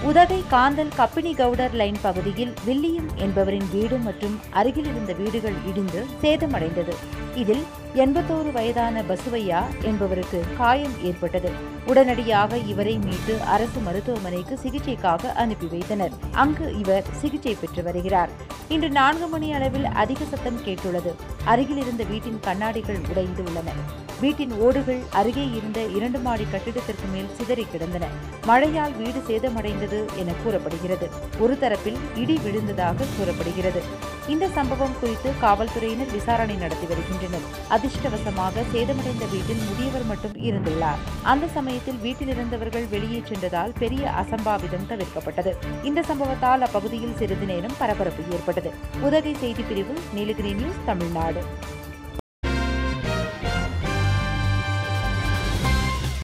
Udhagai Kanthal Kappini Gowder line பகுதியில் William என்பவரின் வீடு மற்றும் அருகில் இருந்த வீடுகள் இடிந்து சேதமடைந்தது இதில் எண்பத்தோரு வயதான பசுவையா என்பவருக்கு காயம் ஏற்பட்டது உடனடியாக இவரை மீட்டு அரசு மருத்துவமனைக்கு சிகிச்சைக்காக அனுப்பி வைத்தனர் அங்கு இவர் சிகிச்சை பெற்று வருகிறார் இன்று நான்கு மணி அளவில் அதிக சத்தம் கேட்டுள்ளது அருகில் இருந்த வீட்டின் கண்ணாடிகள் உடைந்து உள்ளன வீட்டின் ஓடுகள் அருகே இருந்த இரண்டு மாடி கட்டிடத்திற்கு மேல் சிதறி கிடந்தன மழையால் வீடு சேதமடைந்தது என கூறப்படுகிறது ஒரு தரப்பில் இடி விழுந்ததாக கூறப்படுகிறது இந்த சம்பவம் குறித்து காவல்துறையினர் விசாரணை நடத்தி வருகின்றனர் அதிர்ஷ்டவசமாக சேதமடைந்த வீட்டில் முதியவர் மட்டும் இருந்துள்ளார் அந்த சமயத்தில் வீட்டில் இருந்தவர்கள் வெளியே சென்றதால் பெரிய அசம்பாவிதம் தவிர்க்கப்பட்டது இந்த சம்பவத்தால் அப்பகுதியில் சிறிது நேரம் பரபரப்பு ஏற்பட்டது உதகை செய்தி பிரிவு நீலகிரி நியூஸ் தமிழ்நாடு